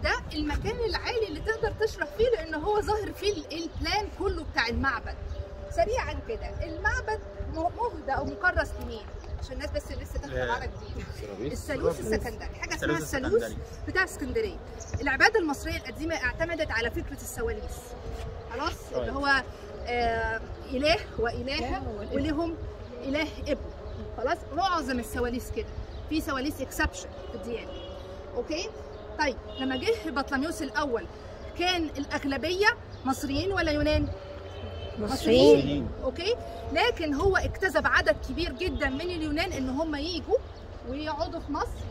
ده المكان العالي اللي تقدر تشرح فيه لان هو ظاهر فيه ال- البلان كله بتاع المعبد سريعا كده المعبد م- مهدى او مكرس لمين عشان الناس بس اللي لسه داخله معانا جديد الثالوث السكندري حاجه اسمها الثالوث الثالوث السكندري. بتاع اسكندريه العباده المصريه القديمه اعتمدت على فكره السواليس خلاص اللي طيب. هو آه اله والهه ولهم اله ابن خلاص معظم السواليس كده في سواليس اكسبشن في الديانه اوكي طيب لما جه بطليموس الاول كان الاغلبيه مصريين ولا يونان مصريين اوكي لكن هو اكتسب عدد كبير جدا من اليونان ان هم يجوا ويقعدوا في مصر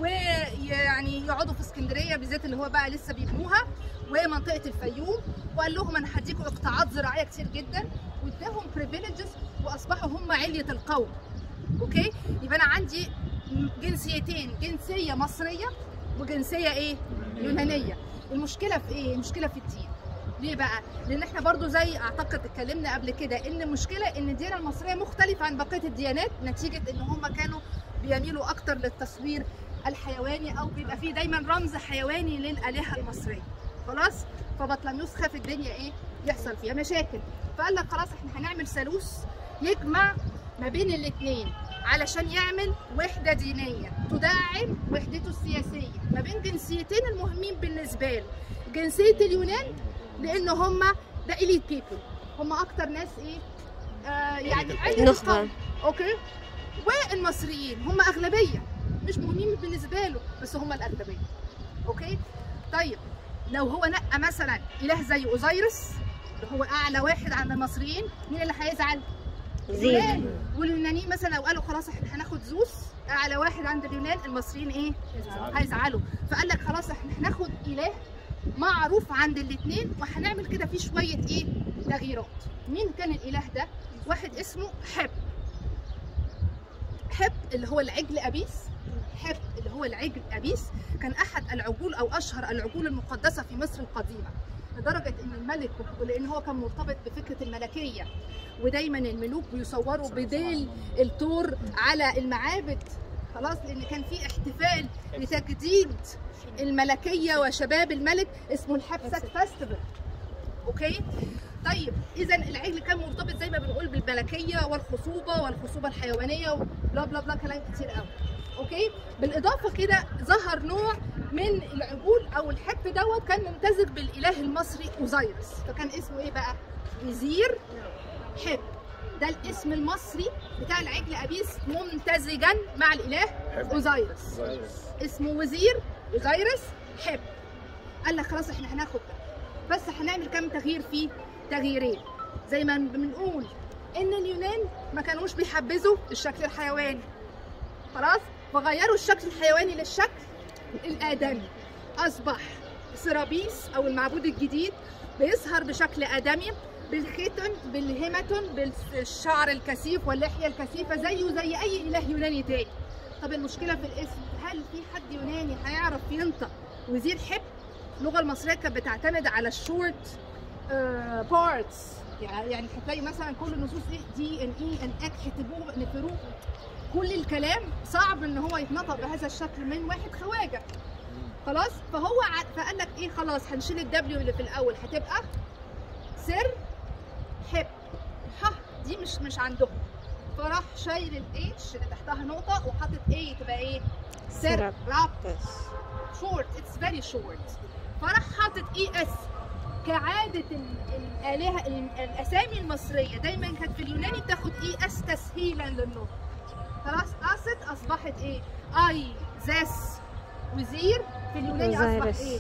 ويعني يقعدوا في اسكندريه بالذات اللي هو بقى لسه بيبنوها ومنطقه الفيوم وقال لهم انا هديكم اقطاعات زراعيه كتير جدا واداهم بريفيليجز واصبحوا هم عليه القوم اوكي يبقى انا عندي جنسيتين جنسيه مصريه وجنسيه ايه يونانيه المشكله في ايه المشكله في الدين ليه بقى؟ لان احنا برضو زي اعتقد اتكلمنا قبل كده ان المشكله ان الديانه المصريه مختلفه عن بقيه الديانات نتيجه ان هم كانوا بيميلوا اكتر للتصوير الحيواني او بيبقى فيه دايما رمز حيواني للالهه المصريه خلاص فبطليموس خاف الدنيا ايه يحصل فيها مشاكل فقال لك خلاص احنا هنعمل ثالوث يجمع ما بين الاثنين علشان يعمل وحده دينيه تدعم وحدته السياسيه ما بين جنسيتين المهمين بالنسبه له جنسيه اليونان لان هم ده اليت بيبل هم اكتر ناس ايه آه يعني عيلة نخبة. القوم. اوكي والمصريين هم اغلبيه مش مهمين بالنسبه له بس هم الاغلبيه اوكي طيب لو هو نقى مثلا اله زي اوزيرس اللي هو اعلى واحد عند المصريين مين اللي هيزعل زين اليونان واليونانيين مثلا لو قالوا خلاص احنا هناخد زوس اعلى واحد عند اليونان المصريين ايه هيزعلوا فقال لك خلاص احنا هناخد اله معروف عند الاثنين وهنعمل كده فيه شويه ايه تغييرات مين كان الاله ده واحد اسمه حب حب اللي هو العجل ابيس حب اللي هو العجل ابيس كان احد العجول او اشهر العجول المقدسه في مصر القديمه لدرجه ان الملك ولان هو كان مرتبط بفكره الملكيه ودايما الملوك بيصوروا بديل التور على المعابد خلاص لان كان في احتفال لتجديد الملكيه وشباب الملك اسمه الحبسك فيستيفال اوكي طيب اذا العجل كان مرتبط زي ما بنقول بالملكيه والخصوبه والخصوبه الحيوانيه وبلا بلا بلا كلام كتير قوي اوكي بالاضافه كده ظهر نوع من العجول او الحب دوت كان ممتزج بالاله المصري اوزيرس فكان اسمه ايه بقى وزير حب ده الاسم المصري بتاع العجل ابيس ممتزجا مع الاله اوزيرس اسمه وزير اوزيرس حب قال لك خلاص احنا هناخد ده بس هنعمل كام تغيير فيه تغييرين زي ما بنقول ان اليونان ما كانوش بيحبذوا الشكل الحيواني خلاص فغيروا الشكل الحيواني للشكل الادمي اصبح سرابيس او المعبود الجديد بيظهر بشكل ادمي بالختن بالهيماتون بالشعر الكثيف واللحيه الكثيفه زيه زي اي اله يوناني تاني طب المشكله في الاسم هل في حد يوناني هيعرف ينطق وزير حب اللغه المصريه كانت بتعتمد على الشورت بارتس يعني هتلاقي مثلا كل النصوص دي دي ان اي ان اك حتبوه نفروه كل الكلام صعب ان هو يتنطق بهذا الشكل من واحد خواجه خلاص فهو ع- فقال لك ايه خلاص هنشيل الدبليو اللي في الاول هتبقى سر حب ح دي مش مش عندهم فراح شايل الاتش اللي تحتها نقطه وحاطط ايه تبقى ايه سر سرب. راب بس شورت اتس فيري شورت فراح حاطط اي اس كعاده ال- الالهه ال- الاسامي المصريه دايما كانت في اليوناني بتاخد اي اس تسهيلا للنطق خلاص قاست اصبحت ايه اي زاس وزير في اليوناني اصبح أوزيرس. ايه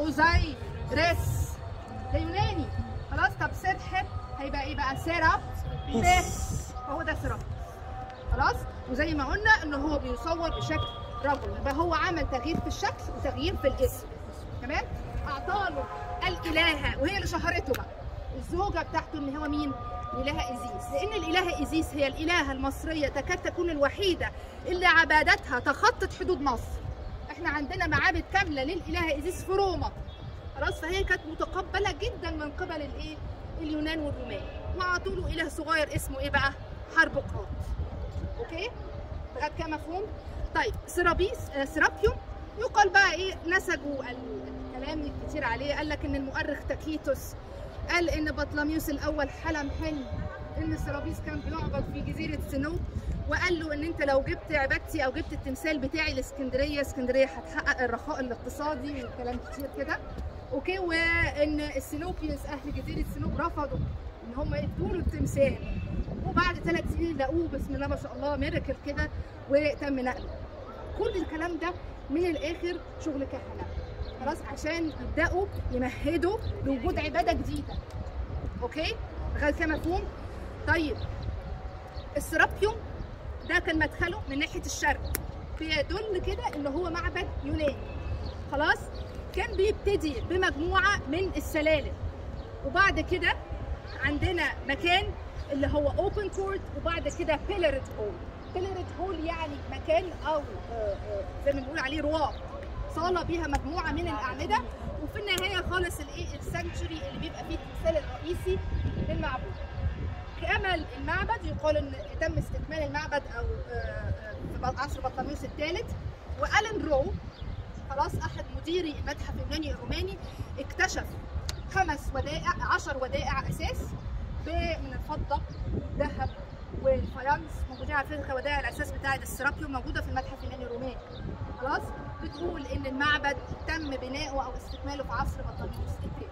اوزايرس ده يوناني خلاص طب سرحب هيبقى ايه بقى سيراب بس فهو ده سيراب خلاص وزي ما قلنا ان هو بيصور بشكل رجل يبقى هو عمل تغيير في الشكل وتغيير في الاسم تمام اعطاله الالهه وهي اللي شهرته بقى الزوجه بتاعته اللي هو مين الالهه ايزيس لان الالهه ايزيس هي الالهه المصريه تكاد تكون الوحيده اللي عبادتها تخطت حدود مصر احنا عندنا معابد كامله للالهه ايزيس في روما خلاص فهي كانت متقبله جدا من قبل الايه اليونان والرومان وعطوا له اله صغير اسمه ايه بقى حربقراط اوكي لغايه كده مفهوم طيب سيرابيس آه، سيرابيوم يقال بقى ايه نسجوا الكلام الكتير عليه قال لك ان المؤرخ تاكيتوس قال ان بطلميوس الاول حلم حلم ان سرابيس كان بيعبد في جزيره سينوب وقال له ان انت لو جبت عبادتي او جبت التمثال بتاعي لاسكندريه اسكندريه هتحقق الرخاء الاقتصادي وكلام كتير كده اوكي وان السينوبيوس اهل جزيره سينوب رفضوا ان هم يدوا له التمثال وبعد ثلاث سنين لقوه بسم الله ما شاء الله ميراكل كده وتم نقله كل الكلام ده من الاخر شغل كهنه خلاص عشان يبداوا يمهدوا لوجود عباده جديده اوكي لغايه كده مفهوم طيب السرابيوم ده كان مدخله من ناحيه الشرق بيدل كده ان هو معبد يوناني خلاص كان بيبتدي بمجموعه من السلالم وبعد كده عندنا مكان اللي هو اوبن كورت وبعد كده بيلرد هول بيلرد هول يعني مكان او آه، آه، زي ما بنقول عليه رواق صاله بيها مجموعه من الاعمده وفي النهايه خالص الايه السانكشري اللي بيبقى فيه التمثال الرئيسي للمعبود كمل المعبد يقال ان تم استكمال المعبد او آه، آه، في عصر بطليموس الثالث والين رو خلاص احد مديري المتحف اليوناني الروماني اكتشف خمس ودائع عشر ودائع اساس ب- من الفضه ذهب والفايانس موجودين على فكره ودائع الاساس بتاعه السرابيوم موجوده في المتحف اليوناني الروماني خلاص بتقول ان المعبد تم بناؤه او استكماله في عصر بطليموس الثالث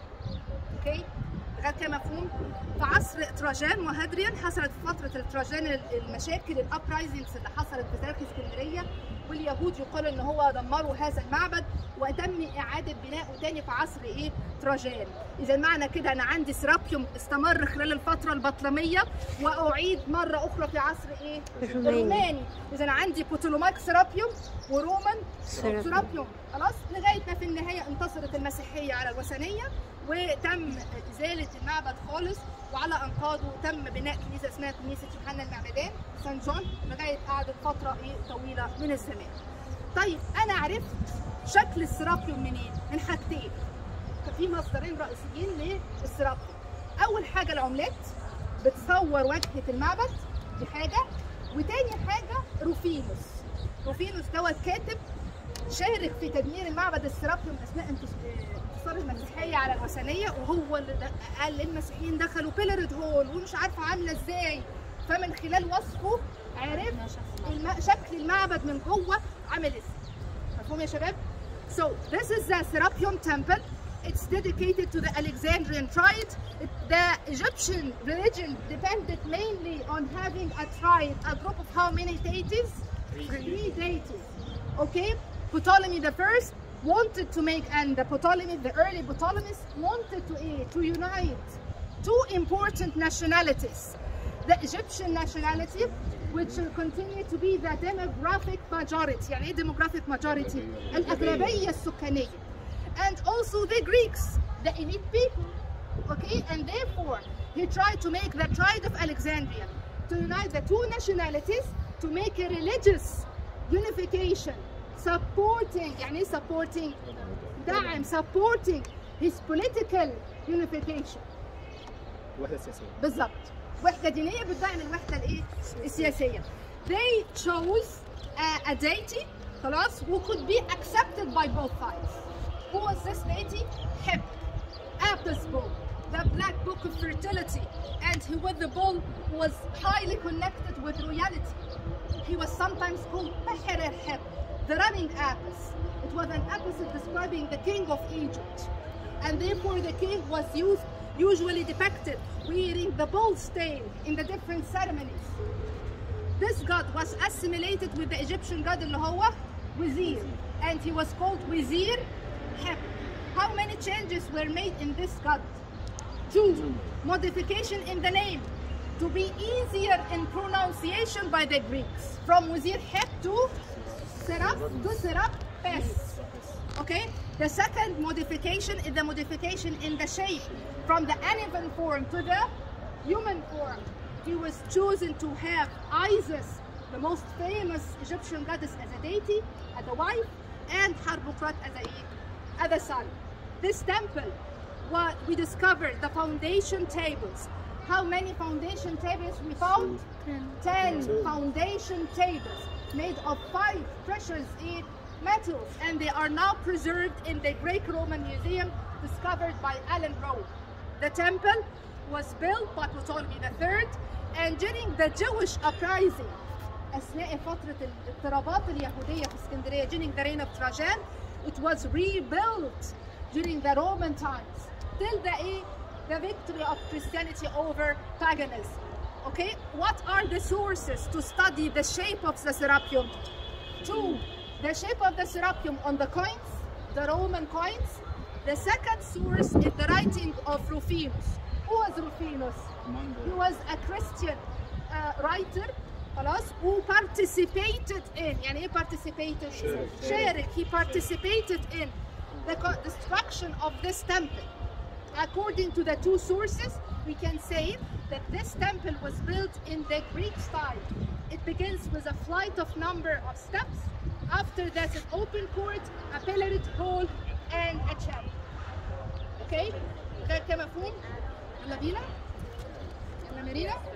اوكي لغايه كده مفهوم في عصر تراجان وهادريان حصلت في فتره التراجان المشاكل الابرايزنجز اللي حصلت في تاريخ اسكندريه واليهود يقال ان هو دمروا هذا المعبد وتم اعاده بنائه تاني في عصر ايه تراجان اذا معنى كده انا عندي سرابيوم استمر خلال الفتره البطلميه واعيد مره اخرى في عصر ايه الروماني. الروماني اذا انا عندي بوتولوماك سرابيوم ورومان سرابيوم. سرابيوم خلاص لغايه ما في النهايه انتصرت المسيحيه على الوثنيه وتم ازاله المعبد خالص وعلى انقاضه تم بناء كنيسه اسمها كنيسه يوحنا المعمدان سان جون لغايه قعدت فتره ايه طويله من الزمان. طيب انا عرفت شكل السرابيوم منين؟ من حاجتين. في مصدرين رئيسيين للسرابيوم. اول حاجه العملات بتصور واجهه المعبد دي حاجه وتاني حاجه روفينوس. روفينوس دوت كاتب شارك في تدمير المعبد السرابيوم اثناء انتش- انتصار المسيحيه على الوثنيه وهو اللي د- قال للمسيحيين دخلوا بيلرد هول ومش عارفه عامله ازاي فمن خلال وصفه عرف الم... شكل المعبد من جوه عامل ازاي مفهوم يا شباب؟ So this is the Serapeum temple. It's dedicated to the Alexandrian triad. It- The Egyptian religion depended mainly on having a triad, a group of how many deities? Three deities. Okay? Ptolemy the first wanted to make, and the Ptolemy, the early Ptolemies, wanted to, eh, to unite two important nationalities. The Egyptian nationality, which will continue to be the demographic majority. يعني ايه demographic majority؟ الأغلبية السكانية. And also the Greeks, the elite people. Okay, and therefore he tried to make the triad of Alexandria to unite the two nationalities to make a religious unification, supporting يعني ايه supporting دعم supporting his political unification. الوحده السياسيه بالظبط وحده دينيه بتدعم الوحده الايه السياسيه they chose a, a deity خلاص who could be accepted by both sides who was this deity Hep Apis bull the black book of fertility and he with the bull was highly connected with royalty he was sometimes called Beher Hep the running Apis it was an episode describing the king of Egypt and therefore the king was used usually depicted wearing the bull's tail in the different ceremonies. This god was assimilated with the Egyptian god اللي هو Wazir and he was called Wazir Hep. How many changes were made in this god? Two. Modification in the name to be easier in pronunciation by the Greeks. From Wazir Hep to Serap to Serapes. Okay? The second modification is the modification in the shape from the animal form to the human form. He was chosen to have Isis, the most famous Egyptian goddess, as a deity, as a wife, and Harbukrat as a, as a son. This temple, what we discovered the foundation tables. How many foundation tables we found? Ten foundation tables made of five precious eh, metals, and they are now preserved in the Greek-Roman Museum discovered by Alan Rowe. The temple was built by Ptolemy III, and during the Jewish uprising, أثناء فترة الاضطرابات اليهودية في اسكندرية during the reign of Trajan, it was rebuilt during the Roman times till the eh, the victory of Christianity over paganism. Okay, what are the sources to study the shape of the serapeum? Two, the shape of the serapeum on the coins, the Roman coins. The second source is the writing of Rufinus. Who was Rufinus? He was a Christian uh, writer خلاص who participated in يعني ايه participated شارك he participated in the co- destruction of this temple according to the two sources we can say that this temple was built in the Greek style it begins with a flight of number of steps after that an open court a pillared hall and a chapel okay غير كده مفهوم يلا بينا يلا مارينا